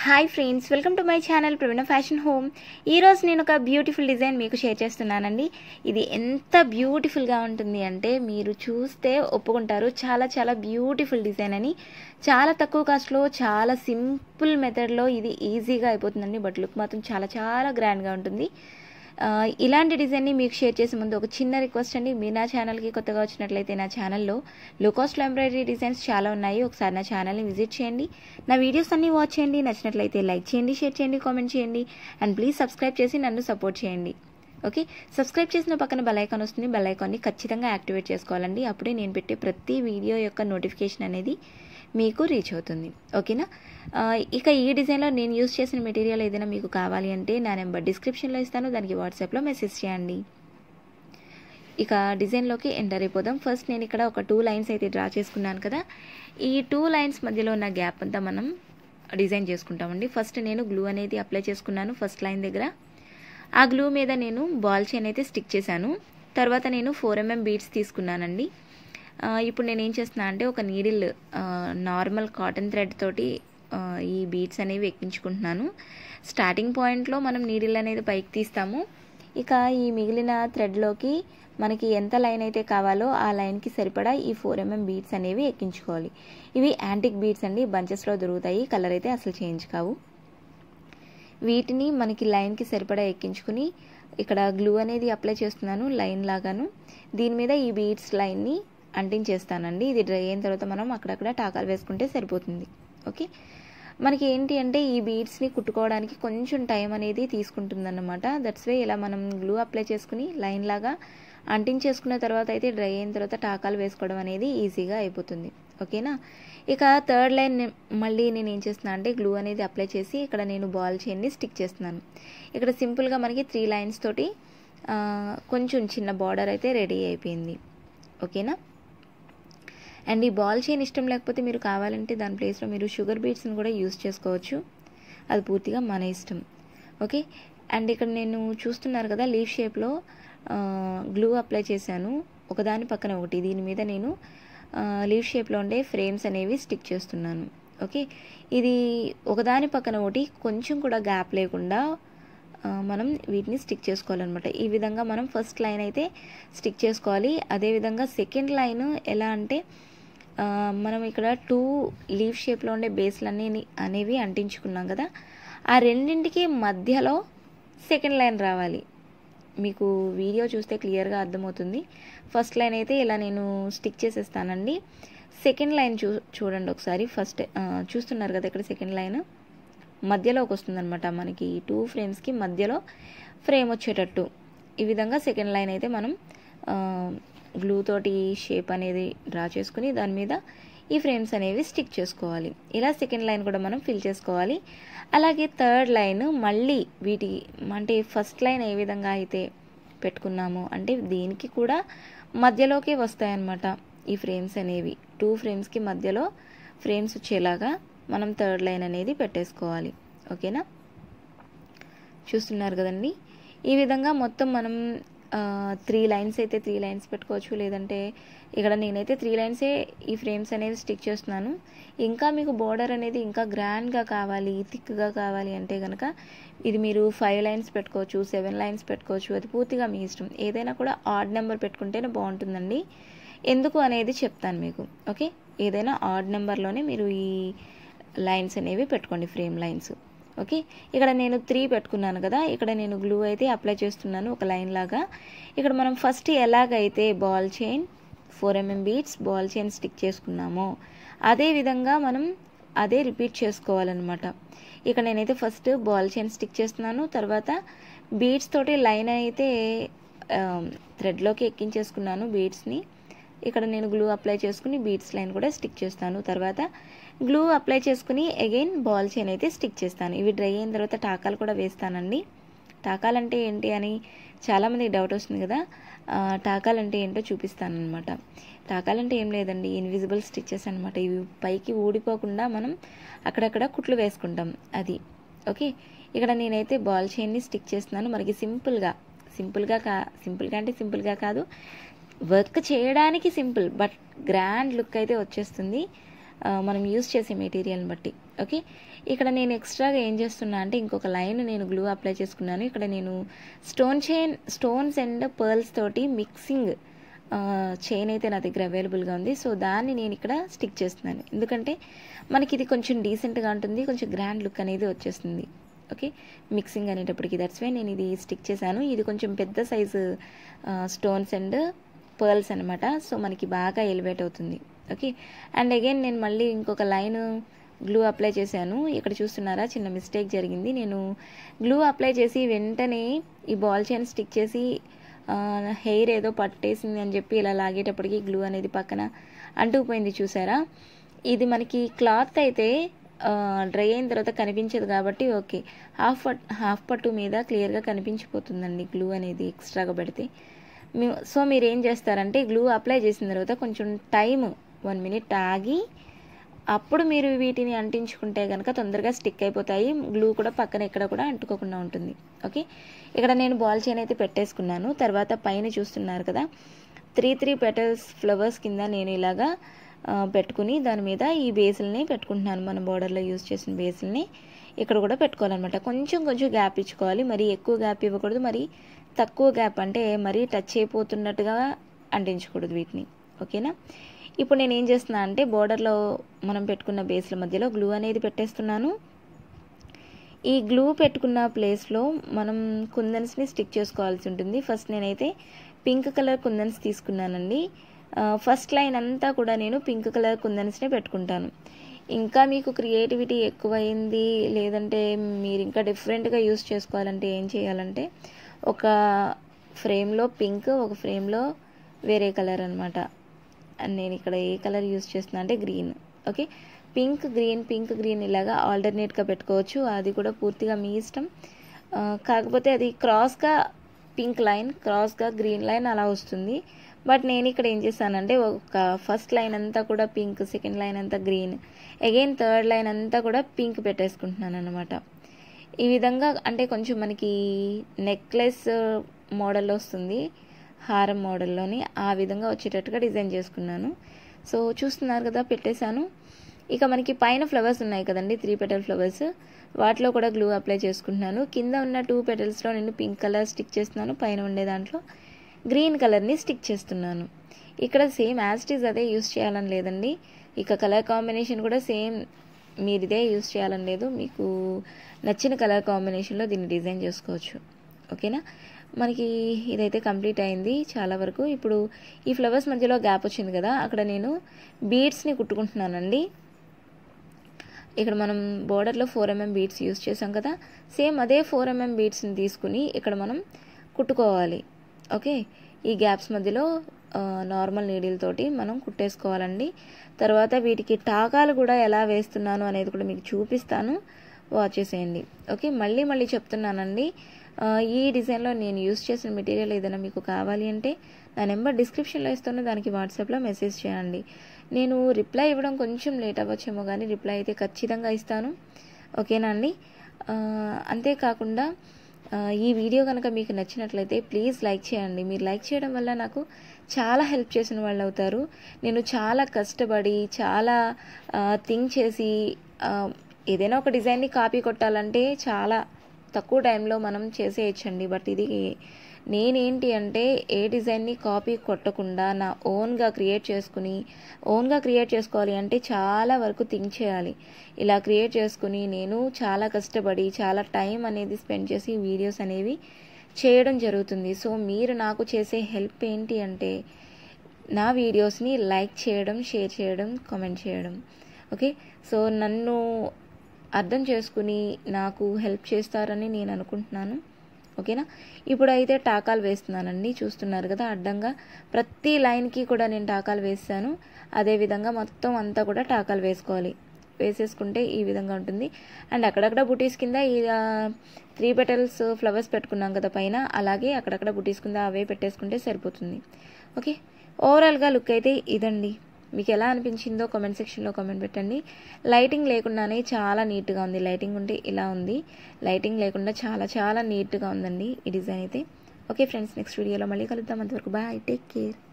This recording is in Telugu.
hi friends welcome to my channel Praveena fashion home ఈరోజు నేను ఒక బ్యూటిఫుల్ డిజైన్ మీకు షేర్ చేస్తున్నానండి ఇది ఎంత బ్యూటిఫుల్గా ఉంటుంది అంటే మీరు చూస్తే ఒప్పుకుంటారు చాలా చాలా బ్యూటిఫుల్ డిజైన్ అని చాలా తక్కువ కాస్ట్లో చాలా సింపుల్ మెథడ్లో ఇది ఈజీగా అయిపోతుందండి బట్ లుక్ మాత్రం చాలా చాలా గ్రాండ్గా ఉంటుంది ఆ, ఇలాంటి డిజైన్ని మీకు షేర్ చేసే ముందు ఒక చిన్న రిక్వెస్ట్ అండి మీరు నా ఛానల్కి కొత్తగా వచ్చినట్లయితే నా ఛానల్లో లో కాస్ట్లో ఎంబ్రాయిడరీ డిజైన్స్ చాలా ఉన్నాయి ఒకసారి నా ఛానల్ని విజిట్ చేయండి నా వీడియోస్ అన్నీ వాచ్ చేయండి నచ్చినట్లయితే లైక్ చేయండి షేర్ చేయండి కామెంట్ చేయండి అండ్ ప్లీజ్ సబ్స్క్రైబ్ చేసి నన్ను సపోర్ట్ చేయండి ఓకే సబ్స్క్రైబ్ చేసిన పక్కన బెల్ ఐకాన్ వస్తుంది బెల్ ఐకాన్ని ఖచ్చితంగా యాక్టివేట్ చేసుకోవాలండి అప్పుడే నేను పెట్టే ప్రతి వీడియో యొక్క నోటిఫికేషన్ అనేది మీకు రీచ్ అవుతుంది ఓకేనా ఆ, ఇక ఈ డిజైన్లో నేను యూస్ చేసిన మెటీరియల్ ఏదైనా మీకు కావాలి అంటే నా నెంబర్ డిస్క్రిప్షన్లో ఇస్తాను దానికి వాట్సాప్లో మెసేజ్ చేయండి ఇక డిజైన్లోకి ఎంటర్ అయిపోదాం ఫస్ట్ నేను ఇక్కడ ఒక టూ లైన్స్ అయితే డ్రా చేసుకున్నాను కదా ఈ టూ లైన్స్ మధ్యలో ఉన్న గ్యాప్ అంతా మనం డిజైన్ చేసుకుంటామండి ఫస్ట్ నేను గ్లూ అనేది అప్లై చేసుకున్నాను ఫస్ట్ లైన్ దగ్గర ఆ గ్లూ మీద నేను బాల్ చైన్ అయితే స్టిక్ చేశాను తర్వాత నేను ఫోర్ ఎంఎం బీడ్స్ తీసుకున్నానండి ఆ, ఇప్పుడు నేను ఏం చేస్తున్నా అంటే ఒక నీడిల్ నార్మల్ కాటన్ థ్రెడ్ తోటి ఆ, ఈ బీడ్స్ అనేవి ఎక్కించుకుంటున్నాను స్టార్టింగ్ పాయింట్లో మనం నీడిల్ అనేది పైకి తీస్తాము ఇక ఈ మిగిలిన థ్రెడ్లోకి మనకి ఎంత లైన్ అయితే కావాలో ఆ లైన్కి సరిపడా ఈ ఫోర్ ఎంఎం బీడ్స్ అనేవి ఎక్కించుకోవాలి ఇవి యాంటిక్ బీడ్స్ అండి బంచెస్లో దొరుకుతాయి కలర్ అయితే అసలు చేంజ్ కావు వీటిని మనకి లైన్కి సరిపడా ఎక్కించుకుని ఇక్కడ గ్లూ అనేది అప్లై చేస్తున్నాను లైన్ లాగాను దీని మీద ఈ బీడ్స్ లైన్ని అంటించేస్తానండి ఇది డ్రై అయిన తర్వాత మనం అక్కడక్కడ టాకాలు వేసుకుంటే సరిపోతుంది ఓకే మనకి ఏంటి అంటే ఈ బీడ్స్ని కుట్టుకోవడానికి కొంచెం టైం అనేది తీసుకుంటుందన్నమాట దట్స్ వే ఇలా మనం గ్లూ అప్లై చేసుకుని లైన్ లాగా అంటించేసుకున్న తర్వాత అయితే డ్రై అయిన తర్వాత టాకాలు వేసుకోవడం అనేది ఈజీగా అయిపోతుంది ఓకేనా ఇక థర్డ్ లైన్ మళ్ళీ నేను ఏం చేస్తున్నా అంటే గ్లూ అనేది అప్లై చేసి ఇక్కడ నేను బాల్ చైన్ని స్టిక్ చేస్తున్నాను ఇక్కడ సింపుల్గా మనకి త్రీ లైన్స్ తోటి ఆ, కొంచెం చిన్న బార్డర్ అయితే రెడీ అయిపోయింది ఓకేనా అండ్ ఈ బాల్ చైన్ ఇష్టం లేకపోతే మీరు కావాలంటే దాని ప్లేస్లో మీరు షుగర్ బీట్స్ని కూడా యూస్ చేసుకోవచ్చు అది పూర్తిగా మన ఇష్టం ఓకే అండ్ ఇక్కడ నేను చూస్తున్నారు కదా లీఫ్ షేప్లో గ్లూ అప్లై చేశాను ఒకదాని పక్కన ఒకటి దీని మీద నేను లీఫ్ షేప్లో ఉండే ఫ్రేమ్స్ అనేవి స్టిక్ చేస్తున్నాను ఓకే ఇది ఒకదాని పక్కన ఒకటి కొంచెం కూడా గ్యాప్ లేకుండా ఆ, మనం వీటిని స్టిక్ చేసుకోవాలన్నమాట ఈ విధంగా మనం ఫస్ట్ లైన్ అయితే స్టిక్ చేసుకోవాలి అదేవిధంగా సెకండ్ లైన్ ఎలా అంటే ఆ, మనం ఇక్కడ టూ లీఫ్ షేప్లో ఉండే బేస్లన్నీ అనేవి అంటించుకున్నాం కదా ఆ రెండింటికి మధ్యలో సెకండ్ లైన్ రావాలి మీకు వీడియో చూస్తే క్లియర్గా అర్థమవుతుంది ఫస్ట్ లైన్ అయితే ఇలా నేను స్టిక్ చేసేస్తానండి సెకండ్ లైన్ చూ చూడండి ఒకసారి ఫస్ట్ ఆ, చూస్తున్నారు కదా ఇక్కడ సెకండ్ లైన్ మధ్యలోకి వస్తుందన్నమాట మనకి టూ ఫ్రేమ్స్కి మధ్యలో ఫ్రేమ్ వచ్చేటట్టు ఈ విధంగా సెకండ్ లైన్ అయితే మనం గ్లూ తోటి షేప్ అనేది డ్రా చేసుకుని దాని మీద ఈ ఫ్రేమ్స్ అనేవి స్టిక్ చేసుకోవాలి ఇలా సెకండ్ లైన్ కూడా మనం ఫిల్ చేసుకోవాలి అలాగే థర్డ్ లైన్ మళ్ళీ వీటి అంటే ఫస్ట్ లైన్ ఏ విధంగా అయితే పెట్టుకున్నాము అంటే దీనికి కూడా మధ్యలోకి వస్తాయన్నమాట ఈ ఫ్రేమ్స్ అనేవి టూ ఫ్రేమ్స్కి మధ్యలో ఫ్రేమ్స్ వచ్చేలాగా మనం థర్డ్ లైన్ అనేది పెట్టేసుకోవాలి ఓకేనా చూస్తున్నారు కదండి ఈ విధంగా మొత్తం మనం త్రీ లైన్స్ అయితే త్రీ లైన్స్ పెట్టుకోవచ్చు లేదంటే ఇక్కడ నేనైతే త్రీ లైన్సే ఈ ఫ్రేమ్స్ అనేవి స్టిక్ చేస్తున్నాను ఇంకా మీకు బోర్డర్ అనేది ఇంకా గ్రాండ్గా కావాలి థిక్గా కావాలి అంటే కనుక ఇది మీరు ఫైవ్ లైన్స్ పెట్టుకోవచ్చు సెవెన్ లైన్స్ పెట్టుకోవచ్చు అది పూర్తిగా మీ ఇష్టం ఏదైనా కూడా ఆడ్ నెంబర్ పెట్టుకుంటేనే బాగుంటుందండి ఎందుకు అనేది చెప్తాను మీకు ఓకే ఏదైనా ఆడ్ నెంబర్లోనే మీరు ఈ లైన్స్ అనేవి పెట్టుకోండి ఫ్రేమ్ లైన్స్ ఓకే ఇక్కడ నేను త్రీ పెట్టుకున్నాను కదా ఇక్కడ నేను గ్లూ అయితే అప్లై చేస్తున్నాను ఒక లైన్ లాగా ఇక్కడ మనం ఫస్ట్ ఎలాగైతే ball chain four MM beads ball chain stick చేసుకున్నామో అదే విధంగా మనం అదే రిపీట్ చేసుకోవాలన్నమాట ఇక్కడ నేనైతే ఫస్ట్ బాల్ చైన్ స్టిక్ చేస్తున్నాను తర్వాత బీడ్స్ తోటి లైన్ అయితే థ్రెడ్లోకి ఎక్కించేసుకున్నాను బీడ్స్ని ఇక్కడ నేను గ్లూ అప్లై చేసుకుని బీడ్స్ లైన్ కూడా స్టిక్ చేస్తాను తర్వాత గ్లూ అప్లై చేసుకుని అగైన్ బాల్ చైన్ అయితే స్టిక్ చేస్తాను ఇవి డ్రై అయిన తర్వాత టాకాలు కూడా వేస్తానండి టాకాలంటే ఏంటి అని చాలామంది డౌట్ వస్తుంది కదా ఆ, టాకాలంటే ఏంటో చూపిస్తాను అనమాట టాకాలంటే ఏం లేదండి ఇన్విజిబుల్ స్టిచ్చెస్ అనమాట ఇవి పైకి ఊడిపోకుండా మనం అక్కడక్కడ కుట్లు వేసుకుంటాం అది ఓకే ఇక్కడ నేనైతే బాల్ చైన్ని స్టిక్ చేస్తున్నాను మనకి సింపుల్గా సింపుల్గా కా సింపుల్గా అంటే సింపుల్గా కాదు వర్క్ చేయడానికి సింపుల్ బట్ గ్రాండ్ లుక్ అయితే వచ్చేస్తుంది ఆ, మనం యూస్ చేసే మెటీరియల్ని బట్టి ఓకే ఇక్కడ నేను ఎక్స్ట్రాగా ఏం చేస్తున్నా అంటే ఇంకొక లైన్ నేను గ్లూ అప్లై చేసుకున్నాను ఇక్కడ నేను stone chain stones and pearls తోటి మిక్సింగ్ చైన్ అయితే నా దగ్గర అవైలబుల్గా ఉంది సో దాన్ని నేను ఇక్కడ స్టిక్ చేస్తున్నాను ఎందుకంటే మనకి ఇది కొంచెం డీసెంట్గా ఉంటుంది కొంచెం గ్రాండ్ లుక్ అనేది వచ్చేస్తుంది ఓకే మిక్సింగ్ అనేటప్పటికి దట్స్ వై నేను ఇది స్టిక్ చేశాను ఇది కొంచెం పెద్ద సైజు స్టోన్స్ అండ్ పర్ల్స్ అనమాట సో మనకి బాగా ఎలివేట్ అవుతుంది ఓకే అండ్ అగైన్ నేను మళ్ళీ ఇంకొక లైన్ గ్లూ అప్లై చేశాను ఇక్కడ చూస్తున్నారా చిన్న మిస్టేక్ జరిగింది నేను గ్లూ అప్లై చేసి వెంటనే ఈ బాల్ చైన్ స్టిక్ చేసి హెయిర్ ఏదో పట్టేసింది అని చెప్పి ఇలా లాగేటప్పటికి గ్లూ అనేది పక్కన అంటుకుపోయింది చూసారా ఇది మనకి క్లాత్ అయితే డ్రై అయిన తర్వాత కనిపించదు కాబట్టి ఓకే హాఫ్ పట్ హాఫ్ పట్టు మీద క్లియర్గా కనిపించిపోతుందండి గ్లూ అనేది ఎక్స్ట్రాగా పెడితే మీ సో మీరు ఏం చేస్తారంటే గ్లూ అప్లై చేసిన తర్వాత కొంచెం టైం వన్ మినిట్ ఆగి అప్పుడు మీరు వీటిని అంటించుకుంటే కనుక తొందరగా స్టిక్ అయిపోతాయి గ్లూ కూడా పక్కన ఎక్కడ కూడా అంటుకోకుండా ఉంటుంది ఓకే ఇక్కడ నేను బాల్ చైన్ అయితే పెట్టేసుకున్నాను తర్వాత పైన చూస్తున్నారు కదా త్రీ త్రీ పెటల్స్ ఫ్లవర్స్ కింద నేను ఇలాగా ఆ, పెట్టుకుని దాని మీద ఈ బేసుల్ని పెట్టుకుంటున్నాను మన బార్డర్లో యూజ్ చేసిన బేసుల్ని ఇక్కడ కూడా పెట్టుకోవాలన్నమాట కొంచెం కొంచెం గ్యాప్ ఇచ్చుకోవాలి మరి ఎక్కువ గ్యాప్ ఇవ్వకూడదు మరి తక్కువ గ్యాప్ అంటే మరీ టచ్ అయిపోతున్నట్టుగా అంటించకూడదు వీటిని ఓకేనా ఇప్పుడు నేను ఏం చేస్తున్నా అంటే బోర్డర్లో మనం పెట్టుకున్న బేస్ల మధ్యలో గ్లూ అనేది పెట్టేస్తున్నాను ఈ గ్లూ పెట్టుకున్న ప్లేస్లో మనం కుందన్స్ని స్టిక్ చేసుకోవాల్సి ఉంటుంది ఫస్ట్ నేనైతే పింక్ కలర్ కుందన్స్ తీసుకున్నానండి ఆ, ఫస్ట్ లైన్ అంతా కూడా నేను పింక్ కలర్ కుందన్స్నే పెట్టుకుంటాను ఇంకా మీకు క్రియేటివిటీ ఎక్కువైంది లేదంటే మీరు ఇంకా డిఫరెంట్గా యూస్ చేసుకోవాలంటే ఏం చేయాలంటే ఒక ఫ్రేమ్లో పింక్ ఒక ఫ్రేమ్లో వేరే కలర్ అనమాట అండ్ నేను ఇక్కడ ఏ కలర్ యూస్ చేస్తున్నా అంటే green okay pink green pink green ఇలాగా ఆల్టర్నేట్గా పెట్టుకోవచ్చు అది కూడా పూర్తిగా మీ ఇష్టం ఆ, కాకపోతే అది క్రాస్గా పింక్ లైన్ క్రాస్గా గ్రీన్ లైన్ అలా వస్తుంది బట్ నేను ఇక్కడ ఏం చేశానంటే ఒక ఫస్ట్ లైన్ అంతా కూడా పింక్ సెకండ్ లైన్ అంతా గ్రీన్ అగైన్ థర్డ్ లైన్ అంతా కూడా పింక్ పెట్టేసుకుంటున్నాను అనమాట ఈ విధంగా అంటే కొంచెం మనకి నెక్లెస్ మోడల్లో వస్తుంది హారం మోడల్లోని ఆ విధంగా వచ్చేటట్టుగా డిజైన్ చేసుకున్నాను సో చూస్తున్నారు కదా పెట్టేశాను ఇక మనకి పైన ఫ్లవర్స్ ఉన్నాయి కదండి త్రీ పెటల్ ఫ్లవర్స్ వాటిలో కూడా గ్లూ అప్లై చేసుకుంటున్నాను కింద ఉన్న టూ పెటల్స్లో నేను పింక్ కలర్ స్టిక్ చేస్తున్నాను పైన ఉండే దాంట్లో గ్రీన్ కలర్ని స్టిక్ చేస్తున్నాను ఇక్కడ సేమ్ యాస్టీస్ అదే యూస్ చేయాలని లేదండి ఇక కలర్ కాంబినేషన్ కూడా సేమ్ మీరు ఇదే యూస్ చేయాలని లేదు మీకు నచ్చిన కలర్ కాంబినేషన్లో దీన్ని డిజైన్ చేసుకోవచ్చు ఓకేనా మనకి ఇదైతే కంప్లీట్ అయింది చాలా వరకు ఇప్పుడు ఈ ఫ్లవర్స్ మధ్యలో గ్యాప్ వచ్చింది కదా అక్కడ నేను బీడ్స్ని కుట్టుకుంటున్నానండి ఇక్కడ మనం బోర్డర్లో ఫోర్ ఎంఎం బీడ్స్ యూస్ చేసాం కదా సేమ్ అదే ఫోర్ ఎంఎం బీడ్స్ని తీసుకుని ఇక్కడ మనం కుట్టుకోవాలి ఓకే ఈ గ్యాప్స్ మధ్యలో నార్మల్ నీడిల్ తోటి మనం కుట్టేసుకోవాలండి తర్వాత వీటికి టాకాలు కూడా ఎలా వేస్తున్నాను అనేది కూడా మీకు చూపిస్తాను వాచ్ చేసేయండి ఓకే మళ్ళీ మళ్ళీ చెప్తున్నానండి ఆ, ఈ డిజైన్లో నేను యూస్ చేసిన మెటీరియల్ ఏదైనా మీకు కావాలి అంటే నా నెంబర్ డిస్క్రిప్షన్లో ఇస్తాను దానికి వాట్సాప్లో మెసేజ్ చేయండి నేను రిప్లై ఇవ్వడం కొంచెం లేట్ అవ్వచ్చేమో కానీ రిప్లై అయితే ఖచ్చితంగా ఇస్తాను ఓకేనా అండి ఆ, అంతేకాకుండా ఆ, ఈ వీడియో కనుక మీకు నచ్చినట్లయితే ప్లీజ్ లైక్ చేయండి మీరు లైక్ చేయడం వల్ల నాకు చాలా హెల్ప్ చేసిన వాళ్ళు అవుతారు నేను చాలా కష్టపడి చాలా థింక్ చేసి ఆ, ఏదైనా ఒక డిజైన్ని కాపీ కొట్టాలంటే చాలా తక్కువ టైంలో మనం చేసేయచ్చండి బట్ ఇది నేనేంటి అంటే ఏ డిజైన్ని కాపీ కొట్టకుండా నా ఓన్గా క్రియేట్ చేసుకుని ఓన్గా క్రియేట్ చేసుకోవాలి అంటే చాలా వరకు థింక్ చేయాలి ఇలా క్రియేట్ చేసుకుని నేను చాలా కష్టపడి చాలా టైం అనేది స్పెండ్ చేసి వీడియోస్ అనేవి చేయడం జరుగుతుంది సో మీరు నాకు చేసే హెల్ప్ ఏంటి అంటే నా వీడియోస్ని లైక్ చేయడం షేర్ చేయడం కామెంట్ చేయడం ఓకే సో నన్ను అర్థం చేసుకుని నాకు హెల్ప్ చేస్తారని నేను అనుకుంటున్నాను ఓకేనా ఇప్పుడు అయితే టాకాలు వేస్తున్నానండి చూస్తున్నారు కదా అడ్డంగా ప్రతి లైన్కి కూడా నేను టాకాలు వేస్తాను అదేవిధంగా మొత్తం అంతా కూడా టాకాలు వేసుకోవాలి వేసేసుకుంటే ఈ విధంగా ఉంటుంది అండ్ అక్కడక్కడ బుటీస్ కింద ఈ త్రీ పెటల్స్ ఫ్లవర్స్ పెట్టుకున్నాం కదా పైన అలాగే అక్కడక్కడ బుటీస్ కింద అవే పెట్టేసుకుంటే సరిపోతుంది ఓకే ఓవరాల్గా లుక్ అయితే ఇదండి మీకు ఎలా అనిపించిందో కామెంట్ సెక్షన్లో కామెంట్ పెట్టండి లైటింగ్ లేకుండానే చాలా నీట్గా ఉంది లైటింగ్ ఉంటే ఇలా ఉంది లైటింగ్ లేకుండా చాలా చాలా నీట్గా ఉందండి ఈ డిజైన్ అయితే ఓకే ఫ్రెండ్స్ నెక్స్ట్ వీడియోలో మళ్ళీ కలుద్దాం అంతవరకు బాయ్ టేక్ కేర్